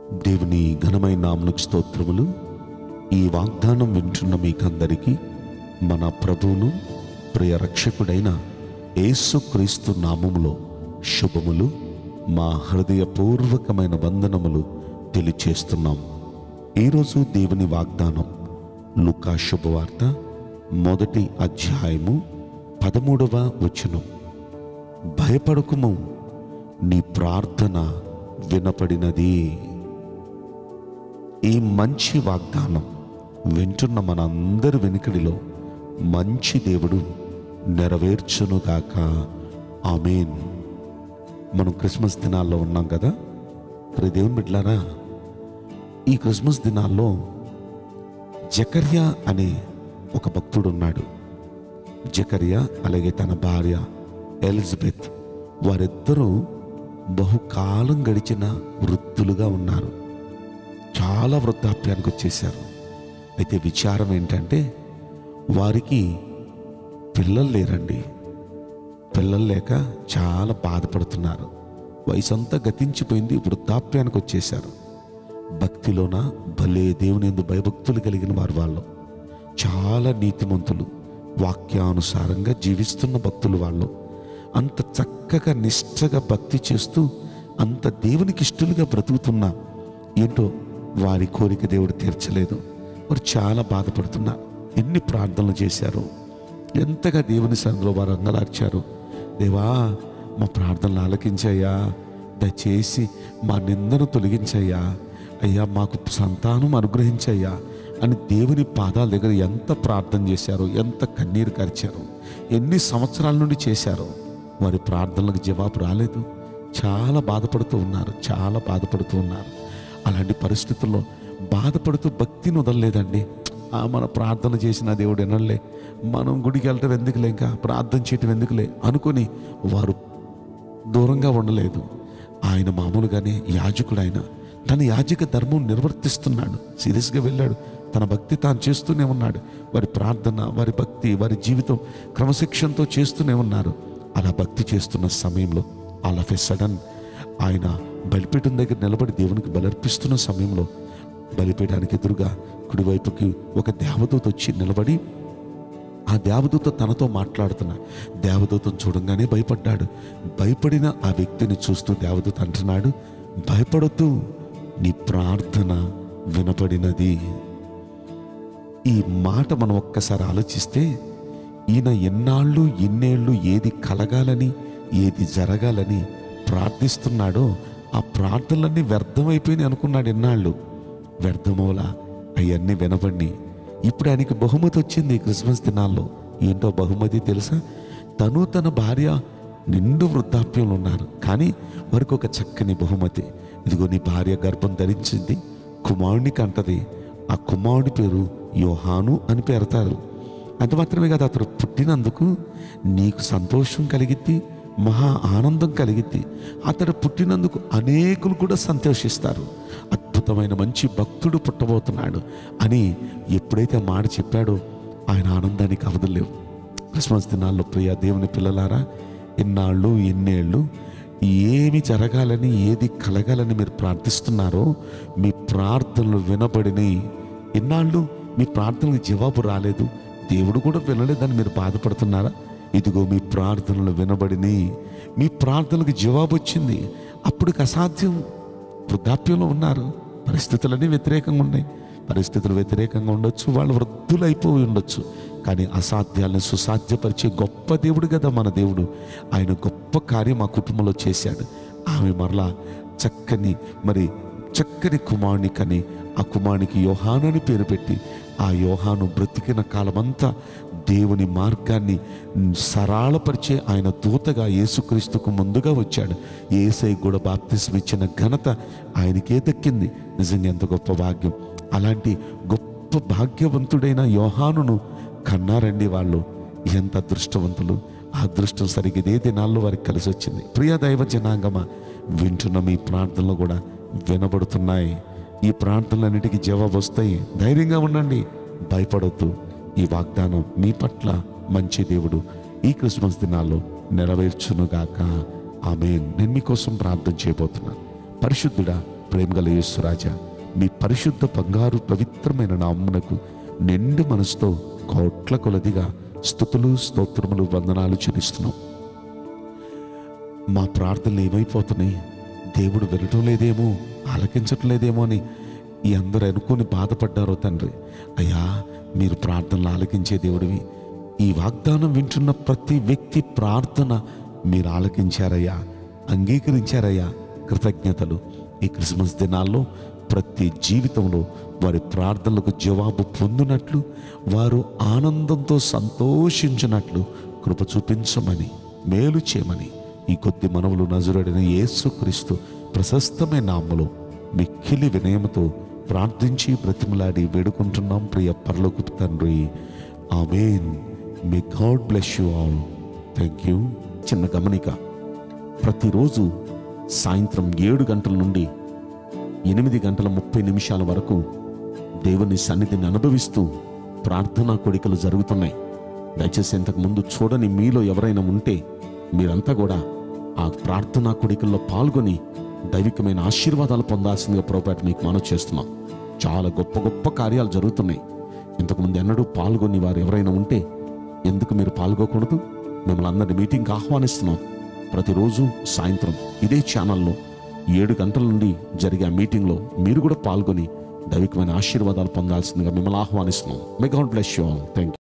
దేవుని ఘనమైన నామలకు స్తోత్రములు ఈ వాగ్దానం వింటున్న మీకందరికీ మన ప్రభువును ప్రియ రక్షకుడైన యేసుక్రీస్తు నామములో శుభములు మా హృదయపూర్వకమైన వందనములు తెలియచేస్తున్నాం ఈరోజు దేవుని వాగ్దానం లుకా శుభవార్త మొదటి అధ్యాయము పదమూడవ వచనం భయపడకుము నీ ప్రార్థన వినపడినది ఈ మంచి వాగ్దానం వింటున్న మనందరి వెనుకడిలో మంచి దేవుడు నెరవేర్చునుగాక ఆమెన్ మనం క్రిస్మస్ దినాల్లో ఉన్నాం కదా మరి దేవుని బిడ్లారా ఈ క్రిస్మస్ దినాల్లో జకర్యా అనే ఒక భక్తుడు ఉన్నాడు జకర్యా అలాగే తన భార్య ఎలిజబెత్ వారిద్దరూ బహుకాలం గడిచిన వృద్ధులుగా ఉన్నారు చాలా వృద్ధాప్యానికి వచ్చేసారు అయితే విచారం ఏంటంటే వారికి పిల్లలు లేరండి పిల్లలు లేక చాలా బాధపడుతున్నారు వయసు అంతా గతించిపోయింది వృద్ధాప్యానికి వచ్చేసారు భక్తిలోన భలే దేవుని ఎందు భయభక్తులు కలిగిన వారు వాళ్ళు చాలా నీతిమంతులు వాక్యానుసారంగా జీవిస్తున్న భక్తులు వాళ్ళు అంత చక్కగా నిష్ఠగా భక్తి చేస్తూ అంత దేవునికి ఇష్టలుగా బ్రతుకుతున్నా ఏంటో వారి కోరిక దేవుడు తీర్చలేదు వారు చాలా బాధపడుతున్నారు ఎన్ని ప్రార్థనలు చేశారు ఎంతగా దేవుని సన్నిధిలో వారు అంగలార్చారు దేవా మా ప్రార్థనలు ఆలకించయ్యా దయచేసి మా నిందను తొలగించయ్యా అయ్యా మాకు సంతానం అనుగ్రహించయ్యా అని దేవుని పాదాల దగ్గర ఎంత ప్రార్థన చేశారు ఎంత కన్నీరు కార్చారు ఎన్ని సంవత్సరాల నుండి చేశారో వారి ప్రార్థనలకు జవాబు రాలేదు చాలా బాధపడుతూ ఉన్నారు చాలా బాధపడుతూ ఉన్నారు అలాంటి పరిస్థితుల్లో బాధపడుతూ భక్తిని వదలలేదండి ఆ మన ప్రార్థన చేసిన దేవుడు వినలే మనం గుడికి వెళ్ళటం ఎందుకులే ఇంకా ప్రార్థన చేయటం ఎందుకులే అనుకొని వారు దూరంగా ఉండలేదు ఆయన మామూలుగానే యాజకుడు ఆయన తన యాజక ధర్మం నిర్వర్తిస్తున్నాడు సీరియస్గా వెళ్ళాడు తన భక్తి తాను చేస్తూనే ఉన్నాడు వారి ప్రార్థన వారి భక్తి వారి జీవితం క్రమశిక్షణతో చేస్తూనే ఉన్నారు అలా భక్తి చేస్తున్న సమయంలో ఆల్ ఆఫ్ ఎ సడన్ ఆయన బలిపీఠం దగ్గర నిలబడి దేవునికి బలర్పిస్తున్న సమయంలో బలిపీఠానికి ఎదురుగా కుడివైపుకి ఒక దేవదూత వచ్చి నిలబడి ఆ దేవదూత తనతో మాట్లాడుతున్న దేవదూతను చూడంగానే భయపడ్డాడు భయపడిన ఆ వ్యక్తిని చూస్తూ దేవదూత అంటున్నాడు భయపడొద్దు నీ ప్రార్థన వినపడినది ఈ మాట మనం ఒక్కసారి ఆలోచిస్తే ఈయన ఎన్నాళ్ళు ఎన్నేళ్ళు ఏది కలగాలని ఏది జరగాలని ప్రార్థిస్తున్నాడో ఆ ప్రార్థనలన్నీ వ్యర్థమైపోయినాయి అనుకున్నాడు ఎన్నాళ్ళు వ్యర్థమోలా అవన్నీ వినబడి ఇప్పుడు ఆయనకి బహుమతి వచ్చింది ఈ క్రిస్మస్ దినాల్లో ఏంటో బహుమతి తెలుసా తను తన భార్య నిండు వృద్ధాప్యంలో ఉన్నారు కానీ వారికి ఒక చక్కని బహుమతి ఇదిగో నీ భార్య గర్భం ధరించింది కుమారునికి అంటది ఆ కుమారుడి పేరు యోహాను అని పెడతారు అంత మాత్రమే కాదు అతడు పుట్టినందుకు నీకు సంతోషం కలిగిద్ది మహా ఆనందం కలిగిద్ది అతడు పుట్టినందుకు అనేకులు కూడా సంతోషిస్తారు అద్భుతమైన మంచి భక్తుడు పుట్టబోతున్నాడు అని ఎప్పుడైతే ఆ మాట చెప్పాడో ఆయన ఆనందానికి అవదలేవు క్రిస్మస్ దినాల్లో ప్రియ దేవుని పిల్లలారా ఎన్నాళ్ళు ఎన్నేళ్ళు ఏమి జరగాలని ఏది కలగాలని మీరు ప్రార్థిస్తున్నారో మీ ప్రార్థనలు వినబడిని ఎన్నాళ్ళు మీ ప్రార్థనలకు జవాబు రాలేదు దేవుడు కూడా వినలేదని మీరు బాధపడుతున్నారా ఇదిగో మీ ప్రార్థనలు వినబడిని మీ ప్రార్థనలకు జవాబు వచ్చింది అప్పటికి అసాధ్యం వృద్ధాప్యంలో ఉన్నారు పరిస్థితులన్నీ వ్యతిరేకంగా ఉన్నాయి పరిస్థితులు వ్యతిరేకంగా ఉండొచ్చు వాళ్ళు వృద్ధులు అయిపోయి ఉండొచ్చు కానీ అసాధ్యాలను సుసాధ్యపరిచే గొప్ప దేవుడు కదా మన దేవుడు ఆయన గొప్ప కార్యం ఆ కుటుంబంలో చేశాడు ఆమె మరలా చక్కని మరి చక్కని కుమారుని కని ఆ కుమారునికి యోహాను అని పేరు పెట్టి ఆ యోహాను బ్రతికిన కాలమంతా దేవుని మార్గాన్ని సరళపరిచే ఆయన దూతగా యేసుక్రీస్తుకు ముందుగా వచ్చాడు ఏసై కూడా బాప్తిస్మ ఇచ్చిన ఘనత ఆయనకే దక్కింది నిజంగా ఎంత గొప్ప భాగ్యం అలాంటి గొప్ప భాగ్యవంతుడైన యోహానును కన్నారండి వాళ్ళు ఎంత అదృష్టవంతులు ఆ అదృష్టం సరిగ్గా ఇదే దినాల్లో వారికి కలిసి వచ్చింది ప్రియ దైవ జనాంగమ వింటున్న మీ ప్రార్థనలు కూడా వినబడుతున్నాయి ఈ ప్రార్థనలన్నిటికీ జవాబు వస్తాయి ధైర్యంగా ఉండండి భయపడొద్దు ఈ వాగ్దానం మీ పట్ల మంచి దేవుడు ఈ క్రిస్మస్ దినాల్లో నెరవేర్చునుగాక ఆమె నేను మీకోసం ప్రార్థన చేయబోతున్నాను పరిశుద్ధుడా ప్రేమగల యేసురాజా మీ పరిశుద్ధ బంగారు పవిత్రమైన నామ్మునకు నిండు మనసుతో కోట్ల కొలదిగా స్థుతులు స్తోత్రములు వందనాలు చెల్లిస్తున్నాం మా ప్రార్థనలు ఏమైపోతున్నాయి దేవుడు వినటం లేదేమో ఆలకించటం లేదేమో అని ఈ అందరూ అనుకొని బాధపడ్డారో తండ్రి అయ్యా మీరు ప్రార్థనలు ఆలకించే దేవుడివి ఈ వాగ్దానం వింటున్న ప్రతి వ్యక్తి ప్రార్థన మీరు ఆలకించారయ్యా అంగీకరించారయ్యా కృతజ్ఞతలు ఈ క్రిస్మస్ దినాల్లో ప్రతి జీవితంలో వారి ప్రార్థనలకు జవాబు పొందినట్లు వారు ఆనందంతో సంతోషించినట్లు కృప చూపించమని మేలు చేయమని ఈ కొద్ది మనవులు నజరుడైన యేసుక్రీస్తు ప్రశస్తమైన నామములో మిక్కిలి వినయముతో ప్రార్థించి బ్రతిమలాడి వేడుకుంటున్నాం ప్రియ పరలోకు తండ్రి amen may god bless you all thank you చిన్న గమనిక ప్రతిరోజు సాయంత్రం ఏడు గంటల నుండి ఎనిమిది గంటల ముప్పై నిమిషాల వరకు దేవుని సన్నిధిని అనుభవిస్తూ ప్రార్థనా కోడికలు జరుగుతున్నాయి దయచేసి ఇంతకు ముందు చూడని మీలో ఎవరైనా ఉంటే మీరంతా కూడా ఆ ప్రార్థనా కోడికల్లో పాల్గొని దైవికమైన ఆశీర్వాదాలు పొందాల్సిందిగా ప్రోపేట మీకు మనవి చేస్తున్నాం చాలా గొప్ప గొప్ప కార్యాలు జరుగుతున్నాయి ఇంతకుముందు ఎన్నడూ పాల్గొని వారు ఎవరైనా ఉంటే ఎందుకు మీరు పాల్గొకూడదు మిమ్మల్ని అందరినీ మీటింగ్కి ఆహ్వానిస్తున్నాం ప్రతిరోజు సాయంత్రం ఇదే ఛానల్లో ఏడు గంటల నుండి జరిగే ఆ మీటింగ్లో మీరు కూడా పాల్గొని దైవికమైన ఆశీర్వాదాలు పొందాల్సిందిగా మిమ్మల్ని ఆహ్వానిస్తున్నాం may god bless you all thank